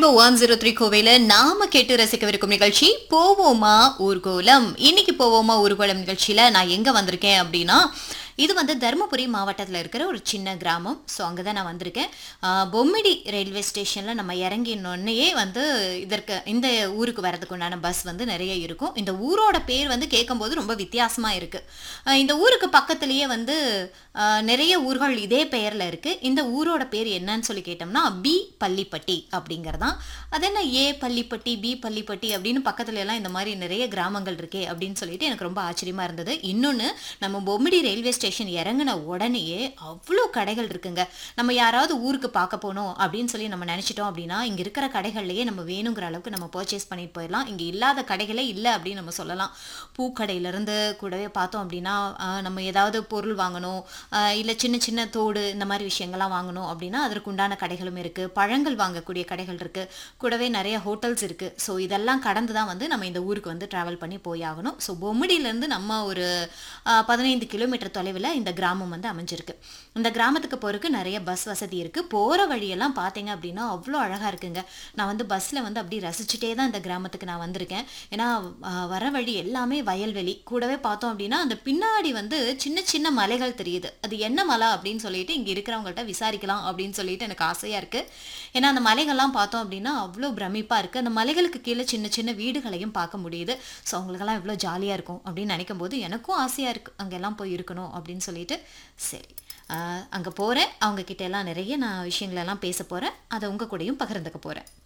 rainbow one zero three கோவையில நாம கேட்டு ரசிக்கவிருக்கும் நிகழ்ச்சி போவோமா ஊர்கோலம் இன்னைக்கு போவோமா ஊர்கோலம் நிகழ்ச்சியில நான் எங்க வந்திருக்கேன் அப்படின்னா இது வந்து தருமபுரி மாவட்டத்தில் இருக்கிற ஒரு சின்ன கிராமம் ஸோ அங்கே தான் நான் வந்திருக்கேன் ஆஹ் பொம்மிடி ரயில்வே ஸ்டேஷனில் நம்ம இறங்கினோடனேயே வந்து இதற்கு இந்த ஊருக்கு வரதுக்கு உண்டான பஸ் வந்து நிறைய இருக்கும் இந்த ஊரோட பேர் வந்து கேட்கும்போது ரொம்ப வித்தியாசமாக இருக்குது இந்த ஊருக்கு பக்கத்துலேயே வந்து ஆஹ் நிறைய ஊர்கள் இதே பெயரில் இருக்குது இந்த ஊரோட பேர் என்னன்னு சொல்லி கேட்டோம்னா பி பள்ளிப்பட்டி அப்படிங்கிறதான் அது என்ன ஏ பள்ளிப்பட்டி பி பள்ளிப்பட்டி அப்படின்னு பக்கத்துல எல்லாம் இந்த மாதிரி நிறைய கிராமங்கள் இருக்கே அப்படின்னு சொல்லிட்டு எனக்கு ரொம்ப ஆச்சரியமா இருந்தது இன்னொன்று நம்ம பொம்மிடி ரயில்வே ஸ்டேஷன் இறங்கின உடனேயே அவ்வளோ கடைகள் இருக்குங்க நம்ம யாராவது ஊருக்கு பார்க்க போனோம் அப்படின்னு சொல்லி நம்ம நினச்சிட்டோம் அப்படின்னா இங்கே இருக்கிற கடைகள்லையே நம்ம வேணுங்கிற அளவுக்கு நம்ம பர்ச்சேஸ் பண்ணிட்டு போயிடலாம் இங்கே இல்லாத கடைகளே இல்லை அப்படின்னு நம்ம சொல்லலாம் பூக்கடையிலேருந்து கூடவே பார்த்தோம் அப்படின்னா ஆஹ், நம்ம ஏதாவது பொருள் வாங்கணும் இல்லை சின்ன சின்ன தோடு இந்த மாதிரி விஷயங்கள்லாம் வாங்கணும் அப்படின்னா அதற்கு உண்டான கடைகளும் இருக்குது பழங்கள் வாங்கக்கூடிய கடைகள் இருக்குது கூடவே நிறைய ஹோட்டல்ஸ் இருக்குது ஸோ இதெல்லாம் கடந்து தான் வந்து நம்ம இந்த ஊருக்கு வந்து ட்ராவல் பண்ணி போய் ஆகணும் ஸோ பொம்மிடியிலேருந்து நம்ம ஒரு பதினைந்து கிலோமீட்டர் தொலைவில் இந்த கிராமம் வந்து அமைஞ்சிருக்கு இந்த கிராமத்துக்கு போகிறதுக்கு நிறைய பஸ் வசதி இருக்குது போகிற வழியெல்லாம் பார்த்தீங்க அப்படின்னா அவ்வளோ அழகாக இருக்குங்க நான் வந்து பஸ்ஸில் வந்து அப்படி ரசிச்சுட்டே தான் இந்த கிராமத்துக்கு நான் வந்திருக்கேன் ஏன்னா ஆஹ், வர வழி எல்லாமே வயல்வெளி கூடவே பார்த்தோம் அப்படின்னா அந்த பின்னாடி வந்து சின்ன சின்ன மலைகள் தெரியுது அது என்ன மலை அப்படின்னு சொல்லிட்டு இங்கே இருக்கிறவங்கள்ட்ட விசாரிக்கலாம் அப்படின்னு சொல்லிட்டு எனக்கு ஆசையாக இருக்குது ஏன்னா அந்த மலைகள்லாம் பார்த்தோம் அப்படின்னா அவ்வளோ பிரமிப்பாக இருக்குது அந்த மலைகளுக்கு கீழே சின்ன சின்ன வீடுகளையும் பார்க்க முடியுது ஸோ அவங்களுக்கெல்லாம் எவ்வளோ ஜாலியாக இருக்கும் அப்படின்னு நினைக்கும் போது எனக்கும் ஆசையாக இருக்குது அங்கெல்லாம் போய் இருக்கணும் அப்படின்னு சொல்லிட்டு சரி அங்கே போகிறேன் அவங்க கிட்ட எல்லாம் நிறைய நான் விஷயங்களெல்லாம் பேச போகிறேன் அதை உங்கள் கூடயும் பகிர்ந்துக்க போகிறேன்